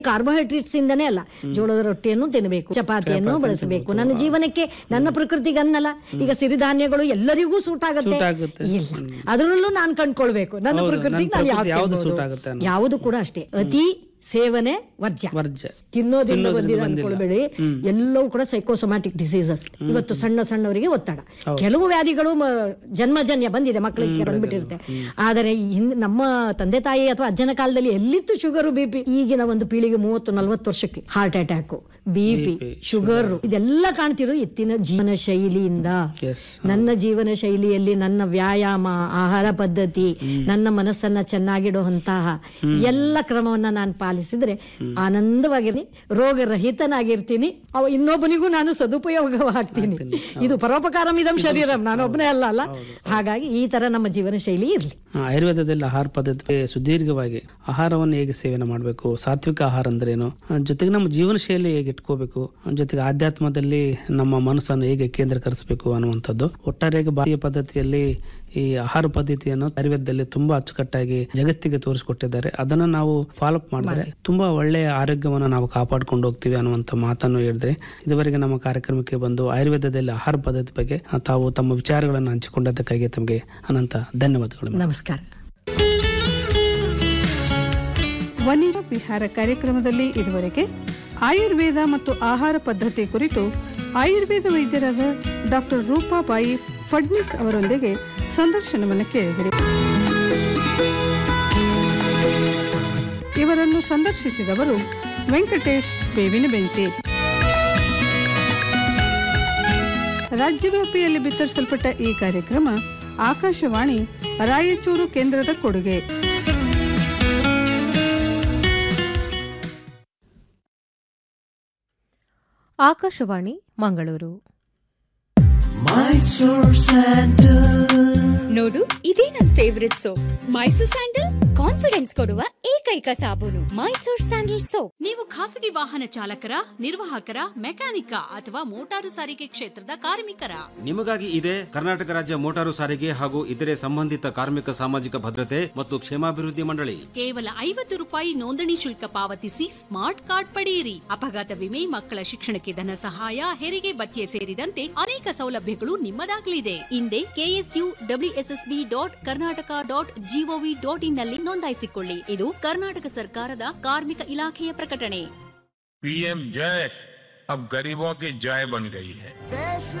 Carbohydrates ಇಂದನೇ ಅಲ್ಲ ಜೋಳದ ರೊಟ್ಟಿಯನ್ನು ತಿನ್ನಬೇಕು ಚಪಾತಿಯನ್ನು ಬಳಸಬೇಕು ನನ್ನ ಜೀವನಕ್ಕೆ ನನ್ನ ಪ್ರಕೃತಿಗೆ ಅನ್ನಲ್ಲ ಈಗ ಸಿರಿಧಾನ್ಯಗಳು ಎಲ್ಲರಿಗೂ ಸೂಟ್ ಆಗುತ್ತೆ Suit ಆಗುತ್ತೆ. ಇಲ್ಲ ಅದರಲ್ಲೂ ನಾನು ಕಂಡ್ಕೊಳ್ಬೇಕು ನನ್ನ ಹೌದು, ಪ್ರಕೃತಿಗೆ ನನ್ನ ನಾನು ಪ್ರಕೃತಿ ಯಾವ್ದು ಯಾವ್ದು suit ಆಗುತ್ತೆ ತಿನ್ಬೋದು? ಅನ್ನೋದು. ಯಾವುದು ಕೂಡ ಅಷ್ಟೇ ಅತಿ ಸೇವನೆ ವರ್ಜ್ಯ ವರ್ಜ ತಿನ್ನೋದ್ರಿಂದ ತಿನ್ನೋದ್ರಿಂದ ಬಂದಿದೆ ಬಂದಿಲ್ಲ. ಅನ್ಕೊಳ್ಬೇಡಿ ಎಲ್ಲವೂ ಕೂಡ ಸೈಕೋಸೊಮ್ಯಾಟಿಕ್ ಡಿಸೀಸಸ್ ಇವತ್ತು ಸಣ್ಣ ಸಣ್ಣವರಿಗೆ ಒತ್ತಡ ಕೆಲವು ವ್ಯಾಧಿಗಳು ಮ- ಜನ್ಮಜನ್ಯ ಬಂದಿದೆ ಮಕ್ಕಳಿಗೆ ಬಂದ್ಬಿಟ್ಟಿರುತ್ತೆ ಆದರೆ ಹಿಂದ್ ನಮ್ಮ ತಂದೆ ತಾಯಿ ಅಥವಾ ಅಜ್ಜನ ಕಾಲದಲ್ಲಿ ಎಲ್ಲಿತ್ತು ಶುಗರು ಬಿ ಪಿ ಈಗಿನ ಒಂದು ಪೀಳಿಗೆ ಮೂವತ್ತು ನಲ್ವತ್ತು ವರ್ಷಕ್ಕೆ heart attack B P sugar ಇದೆಲ್ಲ ಕಾಣ್ತಿರೋ ಎತ್ತಿನ ಜೀವನ ಶೈಲಿಯಿಂದ ಎಸ್ ನನ್ನ ಜೀವನ ಶೈಲಿಯಲ್ಲಿ ನನ್ನ ವ್ಯಾಯಾಮ ಆಹಾರ ಪದ್ಧತಿ ನನ್ನ ಮನಸ್ಸನ್ನ ಚೆನ್ನಾಗಿಡುವಂತಹ ಎಲ್ಲ ಕ್ರಮವನ್ನ ನಾನು ಪಾಲಿಸಿದ್ರೆ ಆನಂದವಾಗಿರ್ತೀನಿ ರೋಗರಹಿತನಾಗಿರ್ತೀನಿ ಅವ ಇನ್ನೊಬ್ಬನಿಗೂ ನಾನು ಸದುಪಯೋಗವಾಗ್ತೀನಿ ಇದು ಪರೋಪಕಾರಂ ಇದಂ ಶರೀರಂ ನಾನು ಒಬ್ಬನೇ ಅಲ್ಲ ಅಲ್ಲ ಹಾಗಾಗಿ ಈ ತರ ನಮ್ಮ ಜೀವನ ಶೈಲಿ ಇರ್ಲಿ ಆ, ಆಯುರ್ವೇದದಲ್ಲಿ ಆಹಾರ ಪದ್ಧತಿ ಸುದೀರ್ಘವಾಗಿ ಆಹಾರವನ್ನು ಹೇಗೆ ಸೇವನೆ ಮಾಡಬೇಕು ಸಾತ್ವಿಕ ಆಹಾರ ಅಂದ್ರೇನು ಆ, ಜೊತೆಗೆ ನಮ್ಮ ಜೀವನ ಶೈಲಿ ಹೇಗೆ ಇಟ್ಕೋಬೇಕು ಆ, ಜೊತೆಗೆ ಆಧ್ಯಾತ್ಮದಲ್ಲಿ ನಮ್ಮ ಮನಸ್ಸನ್ನು ಹೇಗೆ ಕೇಂದ್ರೀಕರಿಸಬೇಕು ಅನ್ನುವಂಥದ್ದು ಒಟ್ಟಾರೆಯಾಗಿ ಭಾರತೀಯ ಪದ್ಧತಿಯಲ್ಲಿ ಈ ಆಹಾರ ಪದ್ಧತಿಯನ್ನು ಆಯುರ್ವೇದದಲ್ಲಿ ತುಂಬಾ ಅಚ್ಚುಕಟ್ಟಾಗಿ ಜಗತ್ತಿಗೆ ತೋರಿಸಿಕೊಟ್ಟಿದ್ದಾರೆ ಅದನ್ನು ನಾವು ಫಾಲೋ ಅಪ್ ಮಾಡಿದ್ರೆ ತುಂಬಾ ಒಳ್ಳೆಯ ಆರೋಗ್ಯವನ್ನು ನಾವು ಕಾಪಾಡ್ಕೊಂಡು ಹೋಗ್ತೀವಿ ಅನ್ನುವಂಥ ಮಾತನ್ನು ಹೇಳಿದ್ರೆ ಇದುವರೆಗೆ ನಮ್ಮ ಕಾರ್ಯಕ್ರಮಕ್ಕೆ ಬಂದು ಆಯುರ್ವೇದದಲ್ಲಿ ಆಹಾರ ಪದ್ಧತಿ ಬಗ್ಗೆ ಆ, ತಾವು ತಮ್ಮ ವಿಚಾರಗಳನ್ನು ಹಂಚಿಕೊಂಡದಕ್ಕಾಗಿ ತಮಗೆ ಅನಂತ ಧನ್ಯವಾದಗಳು ನಮಸ್ಕಾರ ವನಿತ ವಿಹಾರ ಕಾರ್ಯಕ್ರಮದಲ್ಲಿ ಇದುವರೆಗೆ ಆಯುರ್ವೇದ ಮತ್ತು ಆಹಾರ ಪದ್ಧತಿ ಕುರಿತು ಆಯುರ್ವೇದ ವೈದ್ಯರಾದ ಡಾಕ್ಟರ್ ರೂಪಾಬಾಯಿ ಫಡ್ನಿಸ್ ಅವರೊಂದಿಗೆ ಸಂದರ್ಶನವನ್ನು ಕೇಳಿದಿರಿ ಇವರನ್ನು ಸಂದರ್ಶಿಸಿದವರು ವೆಂಕಟೇಶ್ ಬೇವಿನ ಬೆಂಚಿ ರಾಜ್ಯವ್ಯಾಪಿಯಲ್ಲಿ ಬಿತ್ತರಿಸಲ್ಪಟ್ಟ ಈ ಕಾರ್ಯಕ್ರಮ ಆಕಾಶವಾಣಿ ರಾಯಚೂರು ಕೇಂದ್ರದ ಕೊಡುಗೆ ಆಕಾಶವಾಣಿ ಮಂಗಳೂರು ನೋಡು ಇದೇ ನನ್ favourite soap Mysore sandal confidence ಕೊಡುವ ಏಕೈಕ ಸಾಬೂನು ಮೈಸೂರ್ ಸ್ಯಾಂಡಲ್ ಸೋಪ್ ನೀವು ಖಾಸಗಿ ವಾಹನ ಚಾಲಕರ ನಿರ್ವಾಹಕರ ಮೆಕ್ಯಾನಿಕ ಅಥವಾ ಮೋಟಾರು ಸಾರಿಗೆ ಕ್ಷೇತ್ರದ ಕಾರ್ಮಿಕರ ನಿಮಗಾಗಿ ಇದೆ ಕರ್ನಾಟಕ ರಾಜ್ಯ ಮೋಟಾರು ಸಾರಿಗೆ ಹಾಗೂ ಇತರೆ ಸಂಬಂಧಿತ ಕಾರ್ಮಿಕ ಸಾಮಾಜಿಕ ಭದ್ರತೆ ಮತ್ತು ಕ್ಷೇಮಾಭಿವೃದ್ಧಿ ಮಂಡಳಿ ಕೇವಲ ಐವತ್ತು ರೂಪಾಯಿ ನೋಂದಣಿ ಶುಲ್ಕ ಪಾವತಿಸಿ ಸ್ಮಾರ್ಟ್ ಕಾರ್ಡ್ ಪಡೆಯಿರಿ ಅಪಘಾತ ವಿಮೆ ಮಕ್ಕಳ ಶಿಕ್ಷಣಕ್ಕೆ ಧನ ಸಹಾಯ ಹೆರಿಗೆ ಭತ್ಯೆ ಸೇರಿದಂತೆ ಅನೇಕ ಸೌಲಭ್ಯಗಳು ನಿಮ್ಮದಾಗಲಿದೆ ಹಿಂದೆ KSU WSSB dot Karnataka dot GOV dot in ನಲ್ಲಿ ನೋಂದಾಯಿಸಿಕೊಳ್ಳಿ ಇದು ಕರ್ನಾಟಕ ಸರ್ಕಾರದ ಕಾರ್ಮಿಕ ಇಲಾಖೆಯ ಪ್ರಕಟಣೆ पीएम जय अब गरीबों की जय बन गई है देश